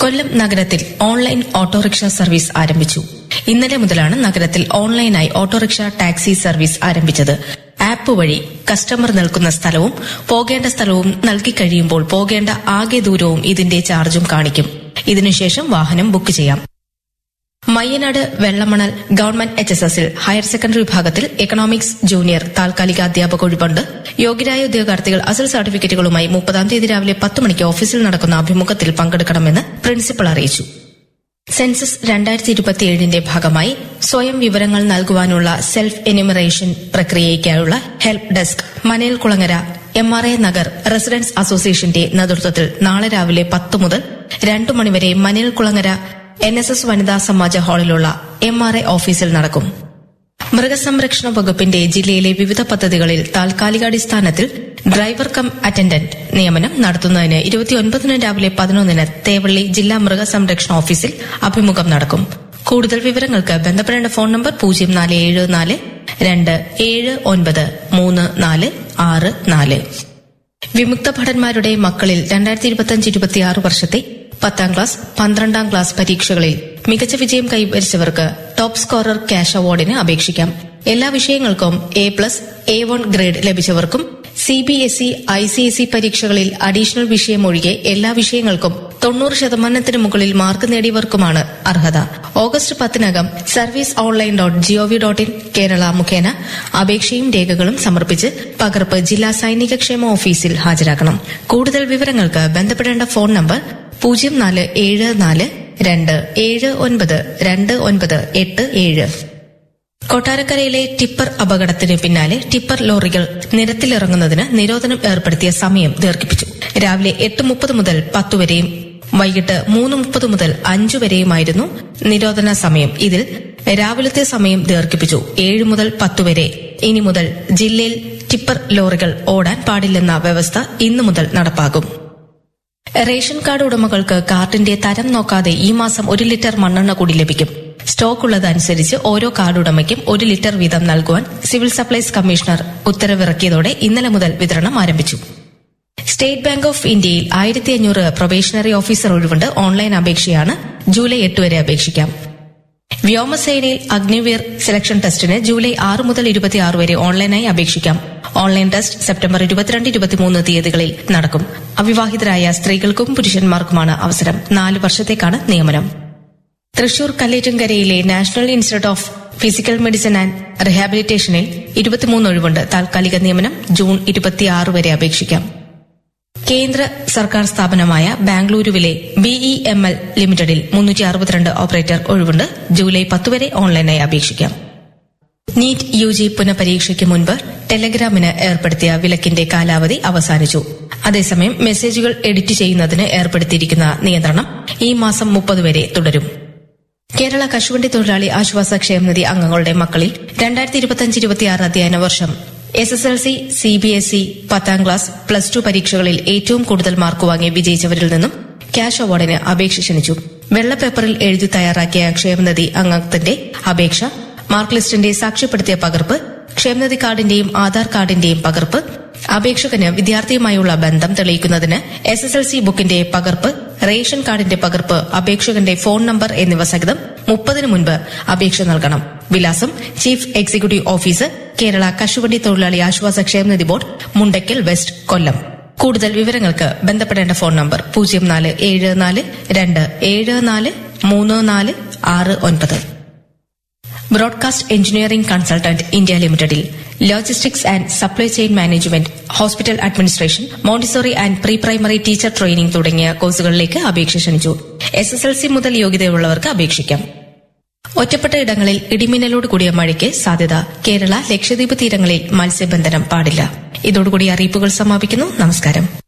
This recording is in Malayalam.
കൊല്ലം നഗരത്തിൽ ഓൺലൈൻ ഓട്ടോറിക്ഷ സർവീസ് ആരംഭിച്ചു ഇന്നലെ മുതലാണ് നഗരത്തിൽ ഓൺലൈനായി ഓട്ടോറിക്ഷ ടാക്സി സർവീസ് ആരംഭിച്ചത് ആപ്പ് വഴി കസ്റ്റമർ നിൽക്കുന്ന സ്ഥലവും പോകേണ്ട സ്ഥലവും നൽകി കഴിയുമ്പോൾ പോകേണ്ട ആകെ ദൂരവും ഇതിന്റെ ചാർജും കാണിക്കും ഇതിനുശേഷം വാഹനം ബുക്ക് ചെയ്യാം Mayyanad Vellamanal government H S എസിൽ ഹയർ സെക്കൻഡറി വിഭാഗത്തിൽ എക്കണോമിക്സ് ജൂനിയർ താൽക്കാലിക അധ്യാപക ഒഴിവുണ്ട് യോഗ്യരായ ഉദ്യോഗാർത്ഥികൾ അസൽ സർട്ടിഫിക്കറ്റുകളുമായി മുപ്പതാം തീയതി രാവിലെ പത്ത് മണിക്ക് ഓഫീസിൽ നടക്കുന്ന അഭിമുഖത്തിൽ പങ്കെടുക്കണമെന്ന് പ്രിൻസിപ്പൽ അറിയിച്ചു സെൻസസ് രണ്ടായിരത്തി ഇരുപത്തിയേഴിന്റെ ഭാഗമായി സ്വയം വിവരങ്ങൾ നൽകുവാനുള്ള സെൽഫ് എനിമറേഷൻ പ്രക്രിയയ്ക്കായുള്ള help desk Manel Kulangara M R A Nagar residence അസോസിയേഷന്റെ നേതൃത്വത്തിൽ നാളെ രാവിലെ പത്ത് മുതൽ രണ്ടു മണിവരെ Manel Kulangara N S S വനിതാ സമാജ ഹാളിലുള്ള എം ആർ എ ഓഫീസിൽ നടക്കും മൃഗസംരക്ഷണ വകുപ്പിന്റെ ജില്ലയിലെ വിവിധ പദ്ധതികളിൽ താൽക്കാലികാടിസ്ഥാനത്തിൽ ഡ്രൈവർ കം അറ്റൻഡന്റ് നിയമനം നടത്തുന്നതിന് ഇരുപത്തിയൊൻപതിന് രാവിലെ പതിനൊന്നിന് തേവള്ളി ജില്ലാ മൃഗസംരക്ഷണ ഓഫീസിൽ അഭിമുഖം നടക്കും കൂടുതൽ വിവരങ്ങൾക്ക് ബന്ധപ്പെടേണ്ട ഫോൺ നമ്പർ പൂജ്യം നാല് ഏഴ് നാല് രണ്ട് ഏഴ് ഒൻപത് മൂന്ന് നാല് ആറ് നാല് വിമുക്ത ഭടന്മാരുടെ മക്കളിൽ രണ്ടായിരത്തി ഇരുപത്തിയഞ്ച് ഇരുപത്തിയാറ് വർഷത്തെ പത്താം ക്ലാസ് പന്ത്രണ്ടാം ക്ലാസ് പരീക്ഷകളിൽ മികച്ച വിജയം കൈവരിച്ചവർക്ക് ടോപ്പ് സ്കോറർ ക്യാഷ് അവാർഡിന് അപേക്ഷിക്കാം എല്ലാ വിഷയങ്ങൾക്കും A plus A one grade ലഭിച്ചവർക്കും C B S E I C S E പരീക്ഷകളിൽ അഡീഷണൽ വിഷയം ഒഴികെ എല്ലാ വിഷയങ്ങൾക്കും തൊണ്ണൂറ് ശതമാനത്തിന് മുകളിൽ മാർക്ക് നേടിയവർക്കുമാണ് അർഹത ഓഗസ്റ്റ് പത്തിനകം service online dot gov dot in Kerala മുഖേന അപേക്ഷയും രേഖകളും സമർപ്പിച്ച് പകർപ്പ് ജില്ലാ സൈനിക ക്ഷേമ ഓഫീസിൽ ഹാജരാക്കണം കൂടുതൽ വിവരങ്ങൾക്ക് ബന്ധപ്പെടേണ്ട ഫോൺ നമ്പർ പൂജ്യം നാല് ഏഴ് നാല് രണ്ട് ഏഴ് ഒൻപത് രണ്ട് ഒൻപത് എട്ട് ഏഴ് കൊട്ടാരക്കരയിലെ ടിപ്പർ അപകടത്തിന് പിന്നാലെ ടിപ്പർ ലോറികൾ നിരത്തിലിറങ്ങുന്നതിന് നിരോധനം ഏർപ്പെടുത്തിയ സമയം ദീർഘിപ്പിച്ചു രാവിലെ എട്ട് മുപ്പത് മുതൽ പത്ത് വരെയും വൈകിട്ട് മൂന്ന് മുപ്പത് മുതൽ അഞ്ചു വരെയുമായിരുന്നു നിരോധന സമയം ഇതിൽ രാവിലത്തെ സമയം ദീർഘിപ്പിച്ചു ഏഴ് മുതൽ പത്ത് വരെ ഇനി മുതൽ ജില്ലയിൽ ടിപ്പർ ലോറികൾ ഓടാൻ പാടില്ലെന്ന വ്യവസ്ഥ ഇന്നു മുതൽ നടപ്പാകും റേഷൻ കാർഡ് ഉടമകൾക്ക് കാർഡിന്റെ തരം നോക്കാതെ ഈ മാസം ഒരു ലിറ്റർ മണ്ണെണ്ണ കൂടി ലഭിക്കും സ്റ്റോക്ക് ഉള്ളതനുസരിച്ച് ഓരോ കാർഡ് ഉടമയ്ക്കും ഒരു ലിറ്റർ വീതം നൽകുവാൻ സിവിൽ സപ്ലൈസ് കമ്മീഷണർ ഉത്തരവിറക്കിയതോടെ ഇന്നലെ മുതൽ വിതരണം ആരംഭിച്ചു സ്റ്റേറ്റ് ബാങ്ക് ഓഫ് ഇന്ത്യയിൽ ആയിരത്തി അഞ്ഞൂറ് പ്രൊബേഷണറി ഓഫീസർ ഒഴിവുണ്ട് ഓൺലൈൻ അപേക്ഷയാണ് ജൂലൈ എട്ട് വരെ അപേക്ഷിക്കാം വ്യോമസേനയിൽ അഗ്നിവീർ സെലക്ഷൻ ടെസ്റ്റിന് ജൂലൈ ആറ് മുതൽ ഇരുപത്തിയാറ് വരെ ഓൺലൈനായി അപേക്ഷിക്കാം ഓൺലൈൻ ടെസ്റ്റ് സെപ്റ്റംബർ ഇരുപത്തിരണ്ട് ഇരുപത്തിമൂന്ന് തീയതികളിൽ നടക്കും അവിവാഹിതരായ സ്ത്രീകൾക്കും പുരുഷന്മാർക്കുമാണ് അവസരം നാല് വർഷത്തേക്കാണ് നിയമനം തൃശൂർ കല്ലേറ്റുംകരയിലെ national institute of physical medicine and റിഹാബിലിറ്റേഷനിൽ ഇരുപത്തിമൂന്ന് ഒഴിവുണ്ട് താൽക്കാലിക നിയമനം ജൂൺ ഇരുപത്തിയാറ് വരെ അപേക്ഷിക്കാം കേന്ദ്ര സർക്കാർ സ്ഥാപനമായ ബാംഗ്ലൂരുവിലെ ബിഇ എം എൽ ലിമിറ്റഡിൽ മുന്നൂറ്റി അറുപത്തിരണ്ട് ഓപ്പറേറ്റർ ഒഴിവുണ്ട് ജൂലൈ പത്ത് വരെ ഓൺലൈനായി അപേക്ഷിക്കാം നീറ്റ് യു ജി പുനഃപരീക്ഷയ്ക്ക് മുൻപ് ടെലഗ്രാമിന് ഏർപ്പെടുത്തിയ വിലക്കിന്റെ കാലാവധി അവസാനിച്ചു അതേസമയം മെസ്സേജുകൾ എഡിറ്റ് ചെയ്യുന്നതിന് ഏർപ്പെടുത്തിയിരിക്കുന്ന നിയന്ത്രണം ഈ മാസം മുപ്പത് വരെ തുടരും കേരള കശുവണ്ടി തൊഴിലാളി ആശ്വാസ ക്ഷേമനിധി അംഗങ്ങളുടെ മക്കളിൽ രണ്ടായിരത്തി ഇരുപത്തിയഞ്ച് ഇരുപത്തിയാറ് അധ്യയന വർഷം S S L C C B S E പത്താം ക്ലാസ് പ്ലസ് ടു പരീക്ഷകളിൽ ഏറ്റവും കൂടുതൽ മാർക്ക് വാങ്ങി വിജയിച്ചവരിൽ നിന്നും ക്യാഷ് അവാർഡിന് അപേക്ഷ ക്ഷണിച്ചു വെള്ളപ്പേപ്പറിൽ എഴുതി തയ്യാറാക്കിയ ക്ഷേമനിധി അംഗത്തിന്റെ അപേക്ഷ മാർക്ക് ലിസ്റ്റിന്റെ സാക്ഷ്യപ്പെടുത്തിയ പകർപ്പ് ക്ഷേമനിധി കാർഡിന്റെയും ആധാർ കാർഡിന്റെയും പകർപ്പ് അപേക്ഷകന് വിദ്യാർത്ഥിയുമായുള്ള ബന്ധം തെളിയിക്കുന്നതിന് എസ് എസ് എൽ സി ബുക്കിന്റെ പകർപ്പ് റേഷൻ കാർഡിന്റെ പകർപ്പ് അപേക്ഷകന്റെ ഫോൺ നമ്പർ എന്നിവ സഹിതം മുപ്പതിനു മുൻപ് അപേക്ഷ നൽകണം വിലാസം ചീഫ് എക്സിക്യൂട്ടീവ് ഓഫീസർ കേരള കശുവണ്ടി തൊഴിലാളി ആശ്വാസ ക്ഷേമനിധി ബോർഡ് മുണ്ടയ്ക്കൽ വെസ്റ്റ് കൊല്ലം കൂടുതൽ വിവരങ്ങൾക്ക് ബന്ധപ്പെടേണ്ട ഫോൺ നമ്പർ പൂജ്യം നാല് ഏഴ് നാല് രണ്ട് ഏഴ് നാല് മൂന്ന് നാല് ആറ് ഒൻപത് ബ്രോഡ്കാസ്റ്റ് എഞ്ചിനീയറിംഗ് കൺസൾട്ടന്റ് ഇന്ത്യ ലിമിറ്റഡിൽ logistics and supply chain management hospital administration montessori and pre primary teacher training തുടങ്ങിയ കോഴ്സുകളിലേക്ക് അപേക്ഷ ക്ഷണിച്ചു എസ് എസ് എൽ സി മുതൽ യോഗ്യതയുള്ളവർക്ക് അപേക്ഷിക്കാം ഒറ്റപ്പെട്ട ഇടങ്ങളിൽ ഇടിമിന്നലോട് കൂടിയ മഴയ്ക്ക് സാധ്യത കേരള ലക്ഷദ്വീപ് തീരങ്ങളിൽ മത്സ്യബന്ധനം പാടില്ല ഇതോടുകൂടി അറിയിപ്പുകൾ സമാപിക്കുന്നു നമസ്കാരം